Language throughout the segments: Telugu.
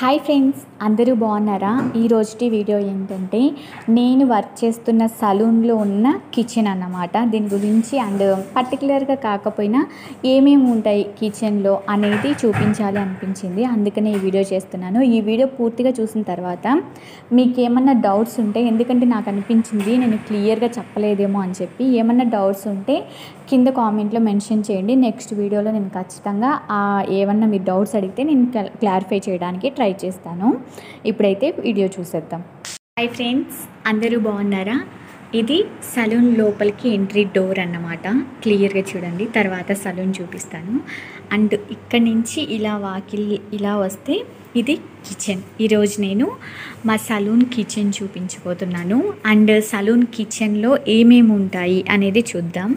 హాయ్ ఫ్రెండ్స్ అందరూ బాగున్నారా ఈ రోజుటి వీడియో ఏంటంటే నేను వర్క్ చేస్తున్న సలూన్లో ఉన్న కిచెన్ అన్నమాట దీని గురించి అండ్ పర్టికులర్గా కాకపోయినా ఏమేమి ఉంటాయి కిచెన్లో అనేది చూపించాలి అనిపించింది అందుకనే ఈ వీడియో చేస్తున్నాను ఈ వీడియో పూర్తిగా చూసిన తర్వాత మీకు ఏమన్నా డౌట్స్ ఉంటే ఎందుకంటే నాకు అనిపించింది నేను క్లియర్గా చెప్పలేదేమో అని చెప్పి ఏమన్నా డౌట్స్ ఉంటే కింద కామెంట్లో మెన్షన్ చేయండి నెక్స్ట్ వీడియోలో నేను ఖచ్చితంగా ఆ ఏమన్నా మీరు డౌట్స్ అడిగితే నేను క్లారిఫై చేయడానికి ట్రై చేస్తాను ఇప్పుడైతే వీడియో చూసేద్దాం హాయ్ ఫ్రెండ్స్ అందరూ బాగున్నారా ఇది సలూన్ లోపలికి ఎంట్రీ డోర్ అన్నమాట క్లియర్గా చూడండి తర్వాత సలూన్ చూపిస్తాను అండ్ ఇక్కడ నుంచి ఇలా వాకిల్ ఇలా వస్తే ఇది కిచెన్ ఈరోజు నేను మా సలూన్ కిచెన్ చూపించబోతున్నాను అండ్ సలూన్ కిచెన్లో ఏమేమి ఉంటాయి అనేది చూద్దాం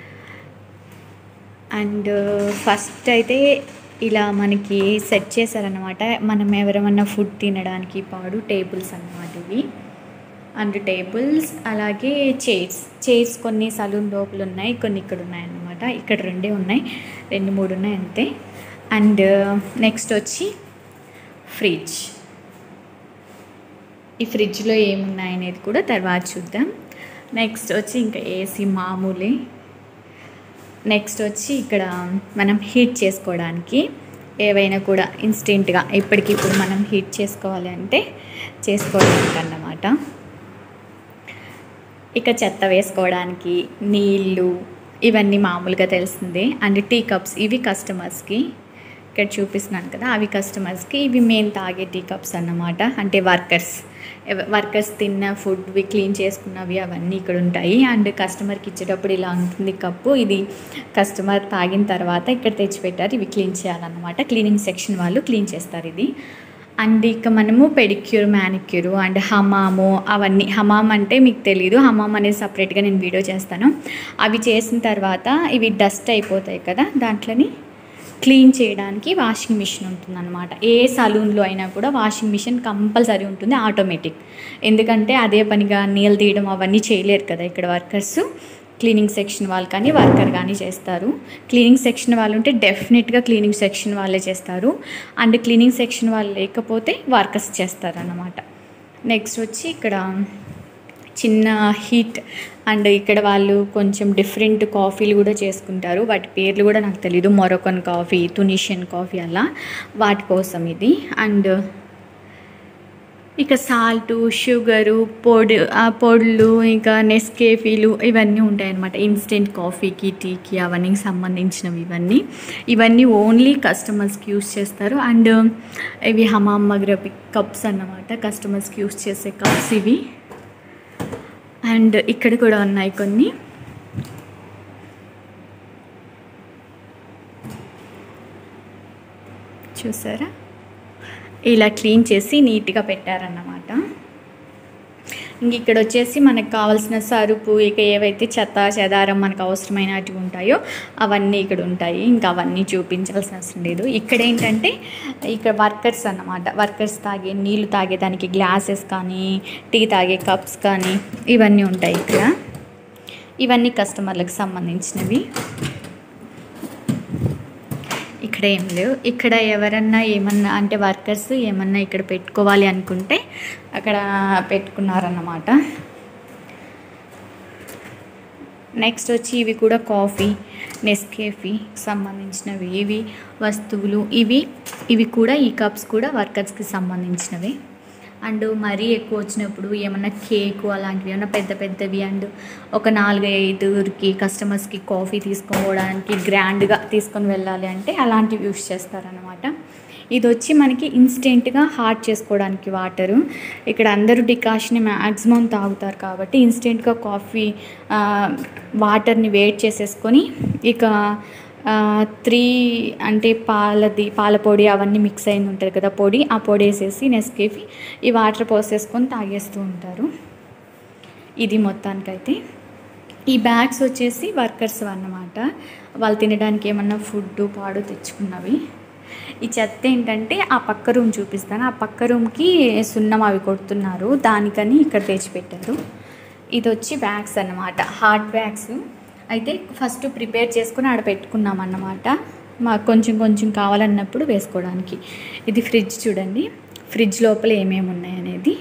అండ్ ఫస్ట్ అయితే ఇలా మనకి సెట్ చేశారనమాట మనం ఎవరేమన్నా ఫుడ్ తినడానికి పాడు టేబుల్స్ అన్నమాట ఇవి అండ్ టేబుల్స్ అలాగే చైర్స్ చైర్స్ కొన్ని సలూన్ లోపల ఉన్నాయి కొన్ని ఇక్కడ ఉన్నాయి అన్నమాట ఇక్కడ రెండే ఉన్నాయి రెండు మూడు ఉన్నాయి అంతే అండ్ నెక్స్ట్ వచ్చి ఫ్రిడ్జ్ ఈ ఫ్రిడ్జ్లో ఏమున్నాయి అనేది కూడా తర్వాత చూద్దాం నెక్స్ట్ వచ్చి ఇంకా ఏసీ మామూలే నెక్స్ట్ వచ్చి ఇక్కడ మనం హీట్ చేసుకోవడానికి ఏవైనా కూడా ఇన్స్టెంట్గా ఇప్పటికిప్పుడు మనం హీట్ చేసుకోవాలి అంటే చేసుకోవడానికి అన్నమాట ఇక చెత్త వేసుకోవడానికి నీళ్ళు ఇవన్నీ మామూలుగా తెలిసిందే అండ్ టీ కప్స్ ఇవి కస్టమర్స్కి ఇక్కడ చూపిస్తున్నాను కదా అవి కస్టమర్స్కి ఇవి మేము తాగే టీ కప్స్ అన్నమాట అంటే వర్కర్స్ వర్కర్స్ తిన్న ఫుడ్వి క్లీన్ చేసుకున్నవి అవన్నీ ఇక్కడ ఉంటాయి అండ్ కస్టమర్కి ఇచ్చేటప్పుడు ఇలా ఉంటుంది కప్పు ఇది కస్టమర్ తాగిన తర్వాత ఇక్కడ తెచ్చిపెట్టారు ఇవి క్లీన్ చేయాలన్నమాట క్లీనింగ్ సెక్షన్ వాళ్ళు క్లీన్ చేస్తారు ఇది అండ్ ఇక మనము పెడిక్యూర్ మ్యానిక్యూర్ అండ్ హమాము అవన్నీ హమామ్ అంటే మీకు తెలియదు హమామ్ అనేది సపరేట్గా నేను వీడియో చేస్తాను అవి చేసిన తర్వాత ఇవి డస్ట్ అయిపోతాయి కదా దాంట్లోని క్లీన్ చేయడానికి వాషింగ్ మిషన్ ఉంటుందన్నమాట ఏ సలూన్లో అయినా కూడా వాషింగ్ మిషన్ కంపల్సరీ ఉంటుంది ఆటోమేటిక్ ఎందుకంటే అదే పనిగా నీళ్ళు తీయడం అవన్నీ చేయలేరు కదా ఇక్కడ వర్కర్స్ క్లీనింగ్ సెక్షన్ వాళ్ళు కానీ వర్కర్ కానీ చేస్తారు క్లీనింగ్ సెక్షన్ వాళ్ళు ఉంటే డెఫినెట్గా క్లీనింగ్ సెక్షన్ వాళ్ళే చేస్తారు అండ్ క్లీనింగ్ సెక్షన్ వాళ్ళు లేకపోతే వర్కర్స్ చేస్తారన్నమాట నెక్స్ట్ వచ్చి ఇక్కడ చిన్న హీట్ అండ్ ఇక్కడ వాళ్ళు కొంచెం డిఫరెంట్ కాఫీలు కూడా చేసుకుంటారు వాటి పేర్లు కూడా నాకు తెలీదు మొరొకన్ కాఫీ తునిషియన్ కాఫీ అలా వాటి కోసం ఇది అండ్ ఇక సాల్టు షుగరు పొడి ఆ పొడులు ఇంకా నెస్కేఫీలు ఇవన్నీ ఉంటాయన్నమాట ఇన్స్టెంట్ కాఫీకి టీకి అవన్నీ సంబంధించినవి ఇవన్నీ ఇవన్నీ ఓన్లీ కస్టమర్స్కి యూస్ చేస్తారు అండ్ ఇవి హమామ్ మగ్రబి కప్స్ అన్నమాట కస్టమర్స్కి యూస్ చేసే కప్స్ ఇవి అండ్ ఇక్కడ కూడా ఉన్నాయి కొన్ని చూసారా ఇలా క్లీన్ చేసి నీట్గా పెట్టారన్నమాట ఇంక ఇక్కడ వచ్చేసి మనకు కావాల్సిన సరుపు ఇక ఏవైతే చెత్త చెదారం మనకు అవసరమైనవి ఉంటాయో అవన్నీ ఇక్కడ ఉంటాయి ఇంకా అవన్నీ చూపించాల్సిన అవసరం లేదు ఇక్కడ ఏంటంటే ఇక్కడ వర్కర్స్ అన్నమాట వర్కర్స్ తాగే నీళ్ళు తాగేదానికి గ్లాసెస్ కానీ టీ తాగే కప్స్ కానీ ఇవన్నీ ఉంటాయి ఇక్కడ ఇవన్నీ కస్టమర్లకు సంబంధించినవి ఇక్కడ ఏం లేవు ఇక్కడ ఎవరన్నా ఏమన్నా అంటే వర్కర్స్ ఏమన్నా ఇక్కడ పెట్టుకోవాలి అనుకుంటే అక్కడ పెట్టుకున్నారన్నమాట నెక్స్ట్ వచ్చి ఇవి కూడా కాఫీ నెస్కేఫీ సంబంధించినవి ఇవి వస్తువులు ఇవి ఇవి కూడా ఈ కప్స్ కూడా వర్కర్స్కి సంబంధించినవి అండ్ మరీ ఎక్కువ వచ్చినప్పుడు ఏమన్నా కేకు అలాంటివి ఏమన్నా పెద్ద పెద్దవి అండ్ ఒక నాలుగు ఐదుగురికి కస్టమర్స్కి కాఫీ తీసుకోవడానికి గ్రాండ్గా తీసుకొని వెళ్ళాలి అంటే అలాంటివి యూస్ చేస్తారనమాట ఇది వచ్చి మనకి ఇన్స్టెంట్గా హాట్ చేసుకోవడానికి వాటరు ఇక్కడ అందరూ డికాషన్ మ్యాక్సిమం తాగుతారు కాబట్టి ఇన్స్టెంట్గా కాఫీ వాటర్ని వేడి చేసేసుకొని ఇక త్రీ అంటే పాలది పాల పొడి అవన్నీ మిక్స్ అయింది ఉంటుంది కదా పొడి ఆ పొడి వేసేసి నెస్కేఫీ ఈ వాటర్ పోసేసుకొని తాగేస్తూ ఉంటారు ఇది మొత్తానికైతే ఈ బ్యాగ్స్ వచ్చేసి వర్కర్స్ అన్నమాట వాళ్ళు తినడానికి ఏమన్నా ఫుడ్ పాడు తెచ్చుకున్నవి ఈ చెత్త ఏంటంటే ఆ పక్క రూమ్ చూపిస్తాను ఆ పక్క రూమ్కి సున్నం అవి కొడుతున్నారు దానికని ఇక్కడ తెచ్చిపెట్టారు ఇది వచ్చి బ్యాగ్స్ అన్నమాట హార్డ్ బ్యాగ్స్ అయితే ఫస్ట్ ప్రిపేర్ చేసుకుని ఆడ పెట్టుకున్నాం అన్నమాట మాకు కొంచెం కొంచెం కావాలన్నప్పుడు వేసుకోవడానికి ఇది ఫ్రిడ్జ్ చూడండి ఫ్రిడ్జ్ లోపల ఏమేమి ఉన్నాయి అనేది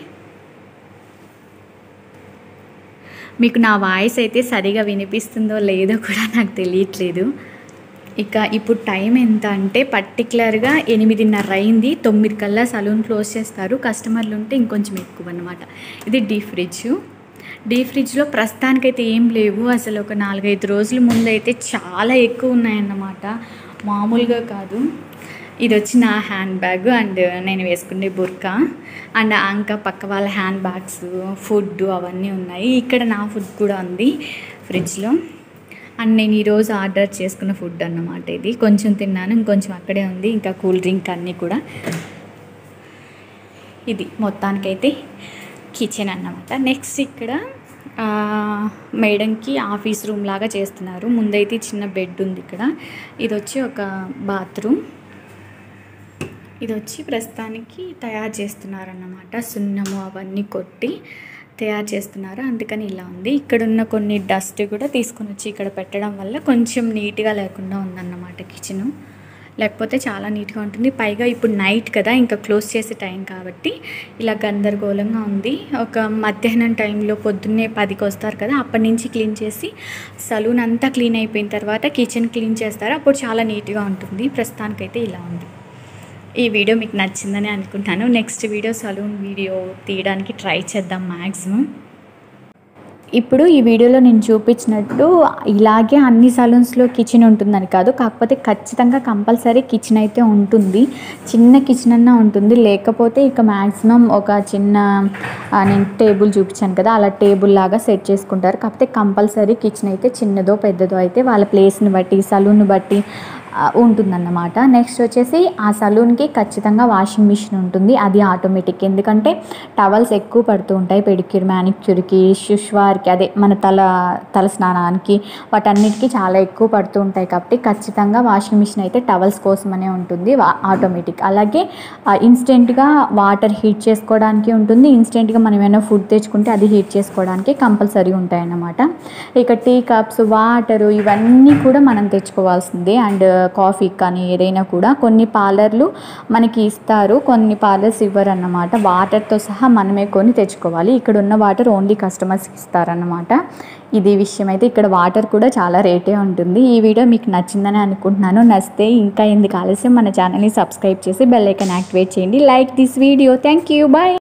మీకు నా వాయిస్ అయితే సరిగా వినిపిస్తుందో లేదో కూడా నాకు తెలియట్లేదు ఇక ఇప్పుడు టైం ఎంత అంటే పర్టికులర్గా ఎనిమిదిన్నర అయింది తొమ్మిది కల్లా సలూన్ క్లోజ్ చేస్తారు కస్టమర్లు ఉంటే ఇంకొంచెం ఎక్కువ అనమాట ఇది డీ ఫ్రిడ్జ్ డీ ఫ్రిడ్జ్లో ప్రస్తుతానికైతే ఏం లేవు అసలు ఒక నాలుగైదు రోజుల ముందు అయితే చాలా ఎక్కువ ఉన్నాయన్నమాట మామూలుగా కాదు ఇది వచ్చి నా హ్యాండ్ బ్యాగ్ అండ్ నేను వేసుకునే బుర్కా అండ్ ఇంకా పక్క వాళ్ళ హ్యాండ్ బ్యాగ్స్ ఫుడ్ అవన్నీ ఉన్నాయి ఇక్కడ నా ఫుడ్ కూడా ఉంది ఫ్రిడ్జ్లో అండ్ నేను ఈరోజు ఆర్డర్ చేసుకున్న ఫుడ్ అన్నమాట ఇది కొంచెం తిన్నాను ఇంకొంచెం అక్కడే ఉంది ఇంకా కూల్ డ్రింక్ అన్నీ కూడా ఇది మొత్తానికైతే కిచెన్ అన్నమాట నెక్స్ట్ ఇక్కడ ఆ, మేడంకి ఆఫీస్ రూమ్ లాగా చేస్తున్నారు ముందైతే చిన్న బెడ్ ఉంది ఇక్కడ ఇది వచ్చి ఒక బాత్రూమ్ ఇది వచ్చి ప్రస్తుతానికి తయారు చేస్తున్నారన్నమాట సున్నము అవన్నీ కొట్టి తయారు చేస్తున్నారు అందుకని ఇలా ఉంది ఇక్కడ ఉన్న కొన్ని డస్ట్ కూడా తీసుకొని వచ్చి ఇక్కడ పెట్టడం వల్ల కొంచెం నీట్గా లేకుండా ఉందన్నమాట కిచెను లేకపోతే చాలా నీట్గా ఉంటుంది పైగా ఇప్పుడు నైట్ కదా ఇంకా క్లోజ్ చేసే టైం కాబట్టి ఇలా గందరగోళంగా ఉంది ఒక మధ్యాహ్నం టైంలో పొద్దున్నే పదికి వస్తారు కదా అప్పటి నుంచి క్లీన్ చేసి సలూన్ అంతా క్లీన్ అయిపోయిన తర్వాత కిచెన్ క్లీన్ చేస్తారు అప్పుడు చాలా నీట్గా ఉంటుంది ప్రస్తుతానికైతే ఇలా ఉంది ఈ వీడియో మీకు నచ్చిందని అనుకుంటాను నెక్స్ట్ వీడియో సలూన్ వీడియో తీయడానికి ట్రై చేద్దాం మ్యాక్సిమం ఇప్పుడు ఈ వీడియోలో నేను చూపించినట్టు ఇలాగే అన్ని సలూన్స్లో కిచెన్ ఉంటుందని కాదు కాకపోతే ఖచ్చితంగా కంపల్సరీ కిచెన్ అయితే ఉంటుంది చిన్న కిచెన్ అన్నా ఉంటుంది లేకపోతే ఇక మ్యాక్సిమం ఒక చిన్న ఆ, నేను టేబుల్ చూపించాను కదా అలా టేబుల్ లాగా సెట్ చేసుకుంటారు కాకపోతే కంపల్సరీ కిచెన్ అయితే చిన్నదో పెద్దదో అయితే వాళ్ళ ప్లేస్ని బట్టి సలూన్ బట్టి ఆ, ఉంటుందన్నమాట నెక్స్ట్ వచ్చేసి ఆ సలూన్కి ఖచ్చితంగా వాషింగ్ మిషన్ ఉంటుంది అది ఆటోమేటిక్ ఎందుకంటే టవల్స్ ఎక్కువ పడుతూ ఉంటాయి పెడిక్యూర్ మ్యానిక్యూర్కి షుష్వార్కి అదే మన తల తల స్నానానికి వాటన్నిటికీ చాలా ఎక్కువ పడుతూ ఉంటాయి కాబట్టి ఖచ్చితంగా వాషింగ్ మిషన్ అయితే టవల్స్ కోసమనే ఉంటుంది వా- ఆటోమేటిక్ అలాగే ఆ, ఇన్స్టెంట్గా వాటర్ హీట్ చేసుకోవడానికి ఉంటుంది ఇన్స్టెంట్గా మనం ఏమైనా ఫుడ్ తెచ్చుకుంటే అది హీట్ చేసుకోవడానికి కంపల్సరీ ఉంటాయన్నమాట ఇక టీ కప్స్ వాటరు ఇవన్నీ కూడా మనం తెచ్చుకోవాల్సిందే అండ్ కాఫీ కానీ ఏదైనా కూడా కొన్ని పార్లర్లు మనకి ఇస్తారు కొన్ని పార్లర్స్ ఇవ్వరు అన్నమాట వాటర్తో సహా మనమే కొని తెచ్చుకోవాలి ఇక్కడ ఉన్న వాటర్ ఓన్లీ కస్టమర్స్కి ఇస్తారన్నమాట ఇది విషయం అయితే ఇక్కడ వాటర్ కూడా చాలా రేటే ఉంటుంది ఈ వీడియో మీకు నచ్చిందని అనుకుంటున్నాను నచ్చితే ఇంకా ఎందుకు ఆలస్యం మన ఛానల్ని సబ్స్క్రైబ్ చేసి బెల్ ఐకాన్ యాక్టివేట్ చేయండి like this video thank you bye